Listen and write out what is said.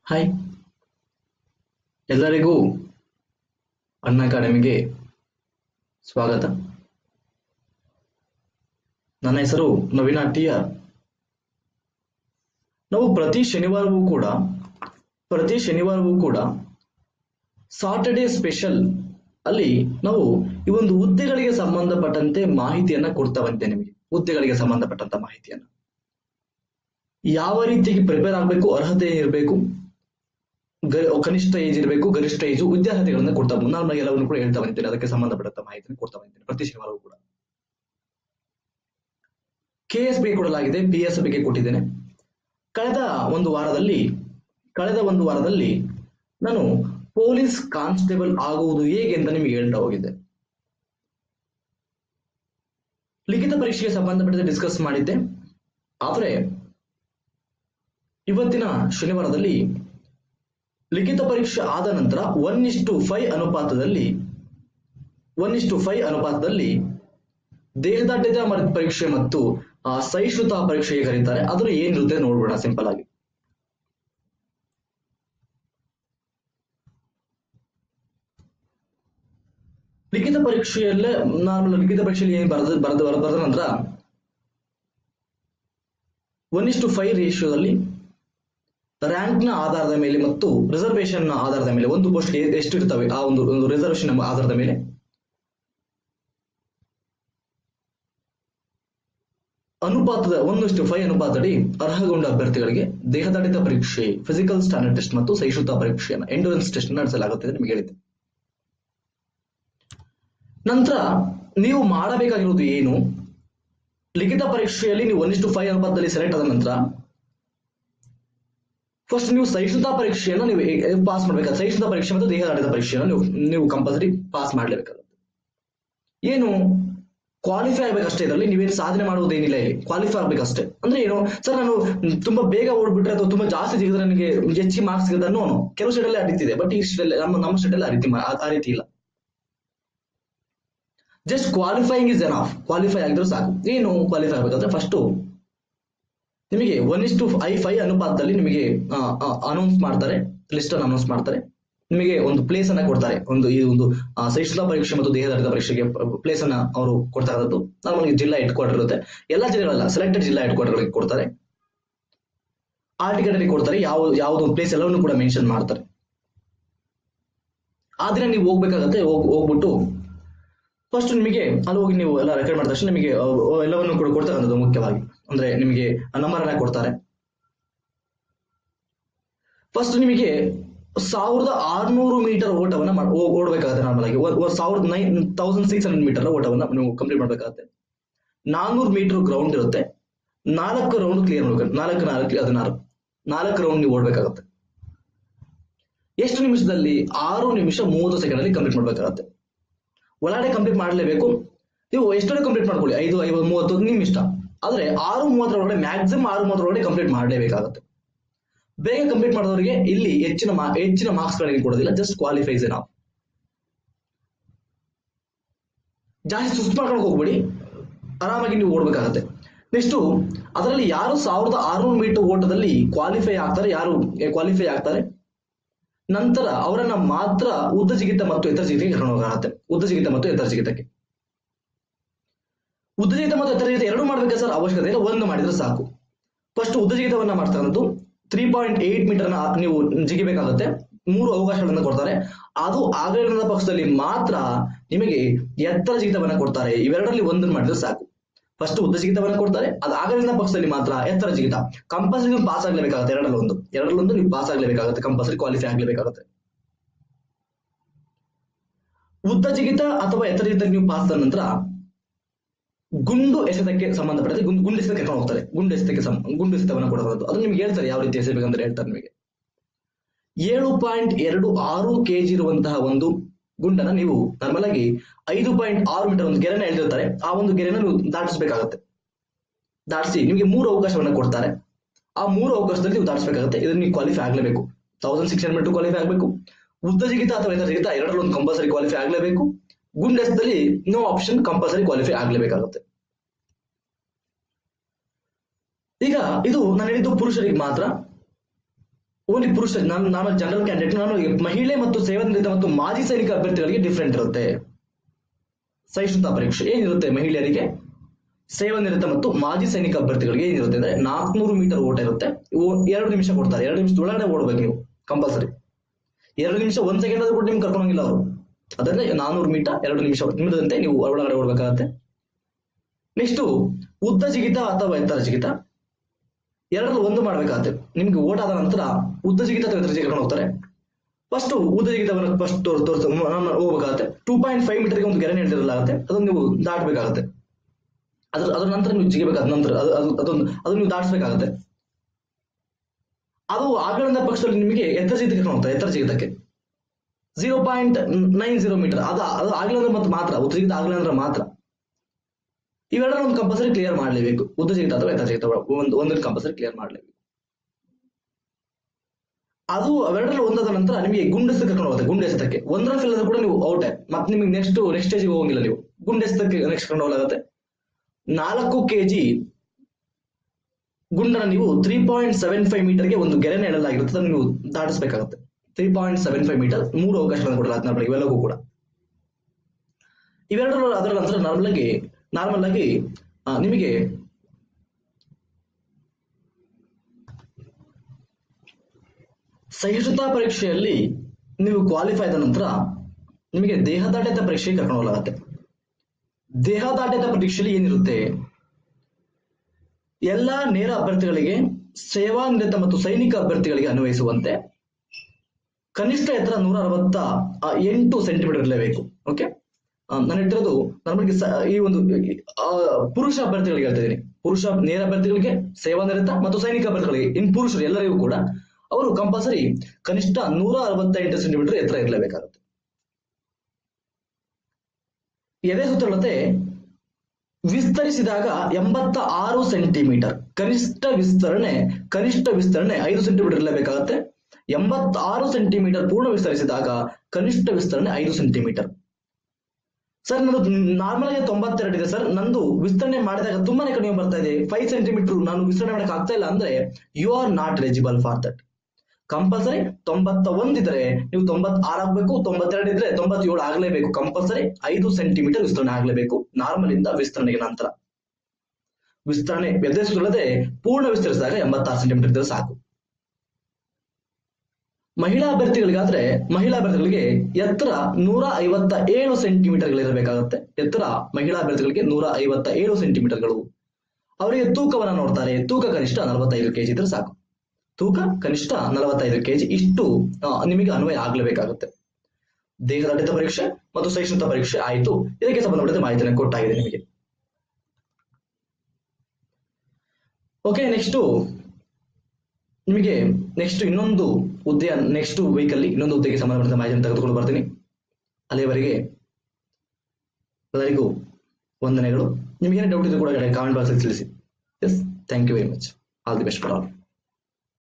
hi ಎಲ್ಲರಿಗೂ ಅಣ್ಣ ಅಕಾಡೆಮಿಗೆ ಸ್ವಾಗತ ನನ್ನ ಹೆಸರು ನವೀನ ಟಿ ಆರ್ ನಾವು ಪ್ರತಿ ಶನಿವಾರವೂ ಕೂಡ ಪ್ರತಿ ಶನಿವಾರವೂ ಕೂಡ ಸಾಟರ್ಡೆ ಸ್ಪೆಷಲ್ ಅಲ್ಲಿ ನಾವು ಈ ಒಂದು ಹುದ್ದೆಗಳಿಗೆ ಸಂಬಂಧಪಟ್ಟಂತೆ ಮಾಹಿತಿಯನ್ನ ಕೊಡ್ತಾ ಬಂತೆ ನಿಮಗೆ ಹುದ್ದೆಗಳಿಗೆ ಸಂಬಂಧಪಟ್ಟಂತ ಮಾಹಿತಿಯನ್ನ ಯಾವ ರೀತಿಯಾಗಿ ಪ್ರಿಪೇರ್ ಆಗಬೇಕು ಅರ್ಹತೆ ಇರಬೇಕು ಕನಿಷ್ಠ ಏಜ್ ಇರಬೇಕು ಗರಿಷ್ಠ ಏಜು ವಿದ್ಯಾರ್ಥಿಗಳನ್ನ ಕೊಡ್ತಾ ಬಂದು ನಾನು ಎಲ್ಲವನ್ನು ಕೂಡ ಹೇಳ್ತಾ ಬಂದಿದ್ದೇನೆ ಅದಕ್ಕೆ ಸಂಬಂಧಪಟ್ಟಂತ ಮಾಹಿತಿಯನ್ನು ಕೊಡ್ತಾ ಬಂದಿದ್ದೇನೆ ಪ್ರತಿ ಶನಿವಾರವೂ ಕೂಡ ಕೆ ಎಸ್ ಬಗ್ಗೆ ಕೊಡಲಾಗಿದೆ ಪಿ ಎಸ್ ಬಗ್ಗೆ ಕೊಟ್ಟಿದ್ದೇನೆ ಕಳೆದ ಒಂದು ವಾರದಲ್ಲಿ ಕಳೆದ ಒಂದು ವಾರದಲ್ಲಿ ನಾನು ಪೊಲೀಸ್ ಕಾನ್ಸ್ಟೇಬಲ್ ಆಗುವುದು ಹೇಗೆ ಅಂತ ನಿಮಗೆ ಹೇಳ್ತಾ ಹೋಗಿದ್ದೆ ಲಿಖಿತ ಪರೀಕ್ಷೆಗೆ ಸಂಬಂಧಪಟ್ಟಂತೆ ಡಿಸ್ಕಸ್ ಮಾಡಿದ್ದೆ ಆದರೆ ಇವತ್ತಿನ ಶನಿವಾರದಲ್ಲಿ ಲಿಖಿತ ಪರೀಕ್ಷೆ ಆದ ನಂತರ ಒನ್ ಇಷ್ಟು ಫೈವ್ ಅನುಪಾತದಲ್ಲಿ ಒನ್ ಇಷ್ಟು ಫೈವ್ ಅನುಪಾತದಲ್ಲಿ ದೇಹದಾಢ್ಯತೆ ಪರೀಕ್ಷೆ ಮತ್ತು ಆ, ಸಹಿಷ್ಣುತಾ ಪರೀಕ್ಷೆಗೆ ಕರೀತಾರೆ ಅದನ್ನು ಏನಿರುತ್ತೆ ನೋಡ್ಬೋಣ ಸಿಂಪಲ್ ಆಗಿ ಲಿಖಿತ ಪರೀಕ್ಷೆಯಲ್ಲೇ ನಾನು ಲಿಖಿತ ಪರೀಕ್ಷೆಯಲ್ಲಿ ಏನು ಬರೆದ ಬರೆದ ಬರೆದ ನಂತರ ಒನ್ ಇಷ್ಟು ಫೈವ್ ರೇಷಿಯೋದಲ್ಲಿ ರ್ಯಾಂಕ್ನ ಆಧಾರದ ಮೇಲೆ ಮತ್ತು ರಿಸರ್ವೇಶನ್ ನ ಆಧಾರದ ಮೇಲೆ ಒಂದು ಪೋಸ್ಟ್ಗೆ ಎಷ್ಟು ಇರ್ತವೆ ಆ ಒಂದು ಒಂದು ರಿಸರ್ವೇಶನ್ ಆಧಾರದ ಮೇಲೆ ಅನುಪಾತದ ಒಂದಷ್ಟು ಫೈವ್ ಅನುಪಾತದಡಿ ಅರ್ಹಗೊಂಡ ಅಭ್ಯರ್ಥಿಗಳಿಗೆ ದೇಹದಾಢ್ಯತ ಪರೀಕ್ಷೆ ಫಿಸಿಕಲ್ ಸ್ಟ್ಯಾಂಡರ್ಡ್ ಟೆಸ್ಟ್ ಮತ್ತು ಸಹಿಷ್ಣುತಾ ಪರೀಕ್ಷೆಯನ್ನು ಎಂಡೋರೆನ್ಸ್ ಟೆಸ್ಟ್ ನಡೆಸಲಾಗುತ್ತದೆ ಅಂತ ನಿಮಗೆ ಹೇಳಿದ್ದೆ ನಂತರ ನೀವು ಮಾಡಬೇಕಾಗಿರುವುದು ಏನು ಲಿಖಿತ ಪರೀಕ್ಷೆಯಲ್ಲಿ ನೀವು ಒಂದಿಷ್ಟು ಫೈವ್ ಅನುಪಾತದಲ್ಲಿ ಸೆಲೆಕ್ಟ್ ಆದ ನಂತರ ಫಸ್ಟ್ ನೀವು ಸಹಿಷ್ಣುತಾ ಪರೀಕ್ಷೆಯನ್ನು ನೀವು ಪಾಸ್ ಮಾಡಬೇಕಾದ ಸಹಿಷ್ಣುತಾ ಪರೀಕ್ಷೆ ಮತ್ತು ದೇಹದಾಢ್ಯತ ಪರೀಕ್ಷೆಯನ್ನು ನೀವು ನೀವು ಕಂಪಲ್ಸರಿ ಪಾಸ್ ಮಾಡಲೇಬೇಕಾಗುತ್ತೆ ಏನು ಕ್ವಾಲಿಫೈ ಆಗ್ಬೇಕಷ್ಟೇ ಇದರಲ್ಲಿ ನೀವೇನು ಸಾಧನೆ ಮಾಡುವುದೇನಿಲ್ಲ ಇಲ್ಲಿ ಕ್ವಾಲಿಫೈ ಆಗ್ಬೇಕಷ್ಟೇ ಅಂದ್ರೆ ಏನು ಸರ್ ನಾನು ತುಂಬಾ ಬೇಗ ಓಡ್ಬಿಟ್ರೆ ಅಥವಾ ತುಂಬಾ ಜಾಸ್ತಿ ಸಿಗಿದ್ರೆ ನನಗೆ ಹೆಚ್ಚಿಗೆ ಮಾರ್ಕ್ಸ್ ಸಿಗುತ್ತೆ ಅನ್ನೋ ಕೆಲವು ಸ್ಟೇಟ್ ಅಲ್ಲಿ ಆ ರೀತಿ ಇದೆ ಬಟ್ ಈ ಸ್ಟೇಟ್ ನಮ್ಮ ನಮ್ಮ ಸ್ಟೇಟ್ ಅಲ್ಲಿ ಆ ರೀತಿ ಮಾ- ಆ- ಆ ರೀತಿ ಇಲ್ಲ just qualifying is enough qualify ಆಗಿದ್ರೆ ಸಾಕು ಏನು ಕ್ವಾಲಿಫೈ ಆಗಬೇಕಂದ್ರೆ ಫಸ್ಟ್ ನಿಮಗೆ one is to I five ಅನುಪಾತದಲ್ಲಿ ನಿಮಗೆ ಅನೌನ್ಸ್ ಮಾಡ್ತಾರೆ ಲಿಸ್ಟ್ ಅನ್ನು ಅನೌನ್ಸ್ ಮಾಡ್ತಾರೆ ನಿಮಗೆ ಒಂದು ಪ್ಲೇಸ್ ಅನ್ನ ಕೊಡ್ತಾರೆ ಒಂದು ಈ ಒಂದು ಆ, ಸಹಿಷ್ಣುತಾ ಪರೀಕ್ಷೆ ಮತ್ತು ದೇಹದಾಢ್ಯತ ಪರೀಕ್ಷೆಗೆ ಪ್ಲೇಸ್ ಅನ್ನ ಅವರು ಕೊಡ್ತಾ ಇರೋದು ನಮಗೆ ಜಿಲ್ಲಾ ಹೆಡ್ ಕ್ವಾರ್ಟರ್ ಇರುತ್ತೆ ಎಲ್ಲ ಜಿಲ್ಲೆಗಳಲ್ಲ ಸೆಲೆಕ್ಟೆಡ್ ಜಿಲ್ಲಾ ಹೆಡ್ ಕ್ವಾರ್ಟರ್ಗಳಿಗೆ ಕೊಡ್ತಾರೆ ಆ ಟಿಕೆಟ್ ಅಲ್ಲಿ ಕೊಡ್ತಾರೆ ಯಾವ ಯಾವ್ದು ಪ್ಲೇಸ್ ಎಲ್ಲವನ್ನು ಕೂಡ ಮೆನ್ಷನ್ ಮಾಡ್ತಾರೆ ಆ ದಿನ ನೀವು ಹೋಗ್ಬೇಕಾಗತ್ತೆ ಹೋಗ್ ಹೋಗ್ಬಿಟ್ಟು ಫಸ್ಟ್ ನಿಮಗೆ ಅಲ್ಲಿ ಹೋಗಿ ನೀವು ಎಲ್ಲ ರೆಕಾರ್ಡ್ ಮಾಡಿದ ತಕ್ಷಣ ನಿಮಗೆ ಆ, ಎಲ್ಲವನ್ನು ಕೂಡ ಕೊಡ್ತಕ್ಕಂಥದ್ದು ಮುಖ್ಯವಾಗಿ ಅಂದ್ರೆ ನಿಮಗೆ ನಂಬರ್ ಅನ್ನ ಕೊಡ್ತಾರೆ ಫಸ್ಟ್ ನಿಮಗೆ ಸಾವಿರದ ಆರ್ನೂರು ಮೀಟರ್ ಓಟವನ್ನ ಮಾಡ್- ಓ- ಓಡ್ಬೇಕಾಗತ್ತೆ ನಾರ್ಮಲ್ ಆಗಿ ಒ- ಒ- ಸಾವಿರದ nine thousand six hundred metre ಓಟವನ್ನ ನೀವು ಕಂಪ್ಲೀಟ್ ಮಾಡ್ಬೇಕಾಗತ್ತೆ ನಾನ್ನೂರು ಮೀಟರ್ ಗ್ರೌಂಡ್ ಇರುತ್ತೆ ನಾಲ್ಕು ರೌಂಡ್ ಕ್ಲಿಯರ್ ಮಾಡ್ಬೇಕು ನಾಲ್ಕು ನಾಲ್ಕು ಹದಿನಾರು ನಾಲ್ಕು ರೌಂಡ್ ನೀವು ಓಡ್ಬೇಕಾಗತ್ತೆ ಎಷ್ಟು ನಿಮಿಷದಲ್ಲಿ ಆರು ನಿಮಿಷ ಮೂವತ್ತು ಸೆಕೆಂಡ್ ಅಲ್ಲಿ ಕಂಪ್ಲೀಟ್ ಮಾಡ್ಬೇಕಾಗತ್ತೆ ಒಳಗಡೆ ಕಂಪ್ಲೀಟ್ ಮಾಡಲೇಬೇಕು ನೀವು ಎಷ್ಟೊಡೆ ಕಂಪ್ಲೀಟ್ ಮಾಡ್ಕೊಳ್ಳಿ ಐದು ಐವತ್ತು ಮೂವತ್ತು ನಿಮ್ ಇಷ್ಟ ಆದ್ರೆ ಆರು ಮೂವತ್ತರ ಒಳಗಡೆ ಮ್ಯಾಕ್ಸಿಮಮ್ ಆರು ಮೂವತ್ತರ ಒಳಗಡೆ ಕಂಪ್ಲೀಟ್ ಮಾಡಲೇಬೇಕಾಗುತ್ತೆ ಬೇಗ ಕಂಪ್ಲೀಟ್ ಮಾಡಿದವರಿಗೆ ಇಲ್ಲಿ ಹೆಚ್ಚಿನ ಮಾ- ಹೆಚ್ಚಿನ ಮಾರ್ಕ್ಸ್ ಗಳೇನು ಕೊಡೋದಿಲ್ಲ ಜಸ್ಟ್ ಕ್ವಾಲಿಫೈಸ್ ನಾವು ಜಾಸ್ತಿ ಸುಸ್ತು ಮಾಡ್ಕೊಂಡು ಹೋಗ್ಬೇಡಿ ಆರಾಮಾಗಿ ನೀವು ಓಡ್ಬೇಕಾಗತ್ತೆ ನೆಕ್ಸ್ಟ್ ಅದರಲ್ಲಿ ಯಾರು ಸಾವಿರದ ಆರುನೂರು ಮೀಟರ್ ಓಟದಲ್ಲಿ ಕ್ವಾಲಿಫೈ ಆಗ್ತಾರೆ ಯಾರು ಕ್ವಾಲಿಫೈ ಆಗ್ತಾರೆ ನಂತರ ಅವರನ್ನ ಮಾತ್ರ ಉದ್ದ ಜಿಗಿತ ಮತ್ತು ಎತ್ತರ ಜಿಗಿತಕ್ಕೆ ಕರ್ಕೊಂಡು ಹೋಗಲಾಗುತ್ತೆ ಉದ್ದ ಜಿಗಿತ ಮತ್ತು ಎತ್ತರ ಜಿಗಿತಕ್ಕೆ ಉದ್ದ ಜಿಗಿತ ಮತ್ತು ಎತ್ತರ ಜಿಗಿತ ಎರಡು ಮಾಡ್ಬೇಕಾ ಸರ್ ಅವಶ್ಯಕತೆ ಇಲ್ಲ ಒಂದು ಮಾಡಿದ್ರೆ ಸಾಕು ಫಸ್ಟ್ ಉದ್ದ ಜಿಗಿತವನ್ನ ಮಾಡ್ತಕ್ಕಂಥದ್ದು ತ್ರೀ ಪಾಯಿಂಟ್ ಏಟ್ ಮೀಟರ್ನ ನೀವು ಜಿಗಿಬೇಕಾಗುತ್ತೆ ಮೂರು ಅವಕಾಶಗಳನ್ನ ಕೊಡ್ತಾರೆ ಅದು ಆಡಳಿತದ ಪಕ್ಷದಲ್ಲಿ ಮಾತ್ರ ನಿಮಗೆ ಎತ್ತರ ಜಿಗಿತವನ್ನ ಕೊಡ್ತಾರೆ ಇವೆರಡರಲ್ಲಿ ಒಂದನ್ನು ಮಾಡಿದ್ರೆ ಸಾಕು ಫಸ್ಟ್ ಉದ್ದ ಜಿಗಿತವನ್ನ ಕೊಡ್ತಾರೆ ಅದು ಆಡಳಿತ ಪಕ್ಷದಲ್ಲಿ ಮಾತ್ರ ಎತ್ತರ ಜಿಗಿತ ಕಂಪಲ್ಸರಿ ನೀವು ಪಾಸ್ ಆಗ್ಲೇಬೇಕಾಗುತ್ತೆ ಎರಡರಲ್ಲಿ ಒಂದು ಎರಡರಲ್ಲಿ ಒಂದು ನೀವು ಪಾಸ್ ಆಗ್ಲೇಬೇಕಾಗುತ್ತೆ ಕಂಪಲ್ಸರಿ ಕ್ವಾಲಿಫೈ ಆಗ್ಲೇಬೇಕಾಗುತ್ತೆ ಉದ್ದ ಜಿಗಿತ ಅಥವಾ ಎತ್ತರ ಜಿಗಿತಕ್ಕೆ ನೀವು ಪಾಸ್ ಆದ ನಂತರ ಗುಂಡು ಎಸೆತಕ್ಕೆ ಸಂಬಂಧಪಟ್ಟಂತೆ ಗುಂಡು ಗುಂಡು ಎಸೆತಕ್ಕೆ ಕರ್ಕೊಂಡು ಹೋಗ್ತಾರೆ ಗುಂಡು ಎಸೆತಕ್ಕೆ ಸಂ- ಗುಂಡು ಎಸೆತವನ್ನ ಕೊಡೋದು ಅದು ನಿಮ್ಗೆ ಹೇಳ್ತಾರೆ ಯಾವ ರೀತಿ ಎಸೆಬೇಕಂತ ಹೇಳ್ತಾರೆ ನಿಮಗೆ ಏಳು ಪಾಯಿಂಟ್ ಎರಡು ಆರು ಕೆಜಿ ಇರುವಂತಹ ಒಂದು ಗುಂಡನ್ನ ನೀವು ನಾರ್ಮಲ್ ಆಗಿ ಐದು ಪಾಯಿಂಟ್ ಆರು ಮೀಟರ್ ಒಂದು ಗೆರೆನ ಎಳೆದಿರ್ತಾರೆ ಆ ಒಂದು ಗೆರೆನ ನೀವು ದಾಟಿಸಬೇಕಾಗುತ್ತೆ ದಾಟಿಸಿ ನಿಮಗೆ ಮೂರು ಅವಕಾಶವನ್ನ ಕೊಡ್ತಾರೆ ಆ ಮೂರು ಅವಕಾಶದಲ್ಲಿ ನೀವು ದಾಟಿಸಬೇಕಾಗುತ್ತೆ ಇದನ್ನ ನೀವು ಕ್ವಾಲಿಫೈ ಆಗಲೇಬೇಕು ತೌಸಂಡ್ ಸಿಕ್ಸ್ ಹಂಡ್ರೆಡ್ ಕ್ವಾಲಿಫೈ ಆಗಬೇಕು ಉದ್ದ ಜಿಗಿತ ಅಥವಾ ಎತ್ತರ ಜಿಗಿತ ಎರಡರಲ್ಲಿ ಒಂದು ಕಂಪಲ್ಸರಿ ಕ್ವಾಲಿಫೈ ಆಗಲೇಬೇಕು ಗುಂಡೆಸದಲ್ಲಿ ನೋ ಆಪ್ಷನ್ ಕಂಪಲ್ಸರಿ ಕ್ವಾಲಿಫೈ ಆಗಲೇಬೇಕಾಗುತ್ತೆ ಈಗ ಇದು ನಾನು ಹೇಳಿದ್ದು ಪುರುಷರಿಗೆ ಮಾತ್ರ ಓನ್ಲಿ ಪುರುಷ ನಾನು ನಾನು ಜನರಲ್ ಕ್ಯಾಂಡಿಡೇಟ್ ನಾನು ಮಹಿಳೆ ಮತ್ತು ಸೇವಾನಿರತ ಮತ್ತು ಮಾಜಿ ಸೈನಿಕ ಅಭ್ಯರ್ಥಿಗಳಿಗೆ ಡಿಫ್ರೆಂಟ್ ಇರುತ್ತೆ ಸಹಿಷ್ಣುತಾ ಪರೀಕ್ಷೆ ಏನಿರುತ್ತೆ ಮಹಿಳೆಯರಿಗೆ ಸೇವಾನಿರತ ಮತ್ತು ಮಾಜಿ ಸೈನಿಕ ಅಭ್ಯರ್ಥಿಗಳಿಗೆ ಏನಿರುತ್ತೆ ಅಂದ್ರೆ ನಾಲ್ಕುನೂರು ಮೀಟರ್ ಓಟ ಇರುತ್ತೆ ಓ- ಎರಡು ನಿಮಿಷ ಕೊಡ್ತಾರೆ ಎರಡು ನಿಮಿಷದ ಒಳಗಡೆ ಓಡ್ಬೇಕು ನೀವು ಕಂಪಲ್ಸರಿ ಎರಡು ನಿಮಿಷ ಒಂದ್ ಸೆಕೆಂಡ್ ಆದ್ರೂ ಕೂಡ ನಿಮ್ಗೆ ಕರ್ಕೊಂಡೋಗಿಲ್ಲ ಅವರು ಅದರಿಂದ ನಾನೂರು ಮೀಟರ್ ಎರಡು ನಿಮಿಷ ನಿಮಿಷದಂತೆ ನೀವು ಒಳಗಡೆ ಓಡ್ಬೇಕಾಗತ್ತೆ ನೆಕ್ಸ್ಟ್ ಉದ್ದ ಜಿಗಿತ ಅಥವಾ ಎತ್ತರ ಜಿಗಿತ ಎರಡರಲ್ಲಿ ಒಂದು ಮಾಡ್ಬೇಕಾಗತ್ತೆ ನಿಮ್ಗೆ ಓಟ್ ಆದ ನಂತರ ಉದ್ದ ಜಿಗಿತ ಅಥವಾ ಎತ್ತರ ಜಿಗಿತ ಕರ್ಕೊಂಡು ಹೋಗ್ತಾರೆ ಫಸ್ಟ್ ಉದ್ದ ಜಿಗಿತವನ್ನು ಫಸ್ಟ್ ತೋರಿಸ ಹೋಗ್ಬೇಕಾಗತ್ತೆ ಟೂ ಪಾಯಿಂಟ್ ಫೈವ್ ಮೀಟರ್ಗೆ ಒಂದು ಗೆರೆ ಹಿಡಿದಿರಲಾಗುತ್ತೆ ಅದನ್ನು ನೀವು ದಾಟಬೇಕಾಗತ್ತೆ ಅದ್ರ ಅದ್ರ ನಂತರ ನೀವು ಜಿಗಿಬೇಕಾದ ನಂತರ ಅದು ಅದು ಅದೊಂದು ಅದನ್ನು ನೀವು ದಾಟಿಸ್ಬೇಕಾಗತ್ತೆ ಅದು ಆಗಳಂದ ಪಕ್ಷದಲ್ಲಿ ನಿಮಗೆ ಎತ್ತರ ಜಿಗಿತ ಕರ್ಕೊಂಡು ಹೋಗ್ತಾರೆ ಎತ್ತರ ಜಿಗಿತಕ್ಕೆ zero point nine zero metre ಅದು ಅದು ಆಗ್ಲಂದ್ರೆ ಮತ್ತೆ ಮಾತ್ರ ಉದ್ದ ಜಿಗಿತ ಆಗ್ಲಂದ್ರೆ ಮಾತ್ರ ಇವೆರಡನ್ನ ಒಂದು ಕಂಪಲ್ಸರಿ ಕ್ಲಿಯರ್ ಮಾಡಲೇಬೇಕು ಉದ್ದ ಜಿಗಿತ ಅಥವಾ ಎತ್ತರ ಜಿಗಿತ ಒಂದು ಒಂದನ್ನು ಕಂಪಲ್ಸರಿ ಕ್ಲಿಯರ್ ಮಾಡಲೇಬೇಕು ಅದು ಅವೆರಡರಲ್ಲಿ ಒಂದಾದ ನಂತರ ನಿಮಗೆ ಗುಂಡೆಸ್ತ ಕರ್ಕೊಂಡು ಹೋಗುತ್ತೆ ಗುಂಡೆಸ್ತಕ್ಕೆ ಒಂದರ ಫಿಲ್ ಕೂಡ ನೀವು ಔಟೆ ಮತ್ತೆ ನಿಮಗೆ ನೆಕ್ಸ್ಟ್ ನೆಕ್ಸ್ಟ್ ಸ್ಟೇಜಿಗೆ ಹೋಗಂಗಿಲ್ಲ ನೀವು ಗುಂಡೆಸ್ತಕ್ಕೆ ನೆಕ್ಸ್ಟ್ ಕರ್ಕೊಂಡು ಹೋಗಲಾಗುತ್ತೆ ನಾಲ್ಕು ಕೆಜಿ ಗುಂಡನ ನೀವು ತ್ರೀ ಪಾಯಿಂಟ್ ಸೆವೆನ್ ಫೈವ್ ಮೀಟರ್ಗೆ ಒಂದು ಗೆರೆನ ಎಡಲಾಗಿರುತ್ತೆ ಅದನ್ನು ನೀವು ದಾಟಿಸಬೇಕಾಗುತ್ತೆ three point seven five metre ಮೂರು ಅವಕಾಶಗಳನ್ನು ಕೊಡಲಾಗುತ್ತೆ ನಮ್ಮ ಇವೆಲ್ಲವೂ ಕೂಡ ಇವೆರಡರ ಅದರ ನಂತರ ನಾರ್ಮಲ್ ಆಗಿ ನಾರ್ಮಲ್ ಆಗಿ ಆ, ನಿಮಗೆ ಸಹಿಷ್ಣುತಾ ಪರೀಕ್ಷೆಯಲ್ಲಿ ನೀವು ಕ್ವಾಲಿಫೈ ಆದ ನಂತರ ನಿಮಗೆ ದೇಹದಾಢ್ಯತ ಪರೀಕ್ಷೆಗೆ ಕರ್ಕೊಂಡು ಹೋಗಲಾಗುತ್ತೆ ದೇಹದಾಢ್ಯತ ಪರೀಕ್ಷೆಯಲ್ಲಿ ಏನಿರುತ್ತೆ ಎಲ್ಲಾ ನೇರ ಅಭ್ಯರ್ಥಿಗಳಿಗೆ ಸೇವಾನಿರತ ಮತ್ತು ಸೈನಿಕ ಅಭ್ಯರ್ಥಿಗಳಿಗೆ ಅನ್ವಯಿಸುವಂತೆ ಕನಿಷ್ಠ ಎತ್ತರ ನೂರ ಅರವತ್ತ ಆ, ಎಂಟು ಸೆಂಟಿಮೀಟರ್ ಇರಲೇಬೇಕು ಓಕೆ ನಾನು ಹೇಳ್ತಿರೋದು ನಮಗೆ ಈ ಒಂದು ಆ, ಪುರುಷ ಅಭ್ಯರ್ಥಿಗಳಿಗೆ ಹೇಳ್ತಾ ಇದ್ದೀನಿ ಪುರುಷ ನೇರ ಅಭ್ಯರ್ಥಿಗಳಿಗೆ ಸೇವಾನಿರತ ಮತ್ತು ಸೈನಿಕ ಅಭ್ಯರ್ಥಿಗಳಿಗೆ ಇನ್ ಪುರುಷರು ಎಲ್ಲರಿಗೂ ಕೂಡ ಅವರು ಕಂಪಲ್ಸರಿ ಕನಿಷ್ಠ ನೂರ ಅರವತ್ತೆಂಟು ಸೆಂಟಿಮೀಟರ್ ಎತ್ತರ ಇರಲೇಬೇಕಾಗುತ್ತೆ ಎದೆ ಸುತ್ತಳತೆ ವಿಸ್ತರಿಸಿದಾಗ ಎಂಬತ್ತ ಆರು ಸೆಂಟಿಮೀಟರ್ ಕನಿಷ್ಠ ವಿಸ್ತರಣೆ ಕನಿಷ್ಠ ವಿಸ್ತರಣೆ ಐದು ಸೆಂಟಿಮೀಟರ್ ಇರಲೇಬೇಕಾಗುತ್ತೆ ಎಂಬತ್ತಾರು ಸೆಂಟಿಮೀಟರ್ ಪೂರ್ಣ ವಿಸ್ತರಿಸಿದಾಗ ಕನಿಷ್ಠ ವಿಸ್ತರಣೆ ಐದು ಸೆಂಟಿಮೀಟರ್ ಸರ್ ನಂದು ನಾರ್ಮಲ್ ಆಗಿ ತೊಂಬತ್ತೆರಡು ಇದೆ ಸರ್ ನಂದು ವಿಸ್ತರಣೆ ಮಾಡಿದಾಗ ತುಂಬಾನೇ ಕಡಿಮೆ ಬರ್ತಾ ಇದೆ ಫೈವ್ ಸೆಂಟಿಮೀಟರ್ ನಾನು ವಿಸ್ತರಣೆ ಮಾಡಕ್ ಆಗ್ತಾ ಇಲ್ಲ ಅಂದ್ರೆ you are not eligible for that compulsory ತೊಂಬತ್ತ ಒಂದಿದ್ರೆ ನೀವು ತೊಂಬತ್ ಆರು ಆಗ್ಬೇಕು ತೊಂಬತ್ತೆರಡು ಇದ್ರೆ ತೊಂಬತ್ತೇಳು ಆಗ್ಲೇಬೇಕು ಕಂಪಲ್ಸರಿ ಐದು ಸೆಂಟಿಮೀಟರ್ ವಿಸ್ತರಣೆ ಆಗ್ಲೇಬೇಕು ನಾರ್ಮಲ್ ಇಂದ ವಿಸ್ತರಣೆಗೆ ನಂತರ ವಿಸ್ತರಣೆ ಎದುರಿಸುತ್ತದೆ ಪೂರ್ಣ ವಿಸ್ತರಿಸಿದಾಗ ಎಂಬತ್ತಾರು ಸೆಂಟಿಮೀಟರ್ ಇದ್ರೆ ಸಾಕು ಮಹಿಳಾ ಅಭ್ಯರ್ಥಿಗಳಿಗಾದ್ರೆ ಮಹಿಳಾ ಅಭ್ಯರ್ಥಿಗಳಿಗೆ ಎತ್ತರ ನೂರ ಐವತ್ತ ಏಳು ಸೆಂಟಿಮೀಟರ್ಗಳಿರಬೇಕಾಗುತ್ತೆ ಎತ್ತರ ಮಹಿಳಾ ಅಭ್ಯರ್ಥಿಗಳಿಗೆ ನೂರ ಐವತ್ತ ಏಳು ಸೆಂಟಿಮೀಟರ್ಗಳು ಅವರಿಗೆ ತೂಕವನ್ನ ನೋಡ್ತಾರೆ ತೂಕ ಕನಿಷ್ಠ ನಲವತ್ತೈದು ಕೆಜಿ ಇದ್ರೆ ಸಾಕು ತೂಕ ಕನಿಷ್ಠ ನಲವತ್ತೈದು ಕೆಜಿ ಇಷ್ಟು ಆ, ನಿಮಗೆ ಅನ್ವಯ ಆಗ್ಲೇಬೇಕಾಗುತ್ತೆ ದೇಹದ ಅಡೆತ ಪರೀಕ್ಷೆ ಮತ್ತು ಸಹಿಷ್ಣುತಾ ಪರೀಕ್ಷೆ ಆಯಿತು ಇದಕ್ಕೆ ಸಂಬಂಧಪಟ್ಟಂತೆ ಮಾಹಿತಿಯನ್ನು ಕೊಟ್ಟಾಗಿದೆ ನಿಮಗೆ ಓಕೆ ನೆಕ್ಸ್ಟ್ ನಿಮಗೆ ನೆಕ್ಸ್ಟ್ ಇನ್ನೊಂದು ಹುದ್ದೆಯ ನೆಕ್ಸ್ಟ್ ವೀಕ್ ಅಲ್ಲಿ ಇನ್ನೊಂದು ಹುದ್ದೆಗೆ ಸಂಬಂಧಪಟ್ಟ ಮಾಹಿತಿಯನ್ನು ತೆಗೆದುಕೊಂಡು ಬರ್ತೀನಿ ಅಲ್ಲಿಯವರೆಗೆ ಎಲ್ಲರಿಗೂ ವಂದನೆಗಳು ನಿಮಗೇನೇ ಡೌಟ್ ಇದ್ರೂ ಕೂಡ ಕಾಮೆಂಟ್ ಬಾಕ್ಸ್ ತಿಳಿಸಿ yes thank you very much all the best for all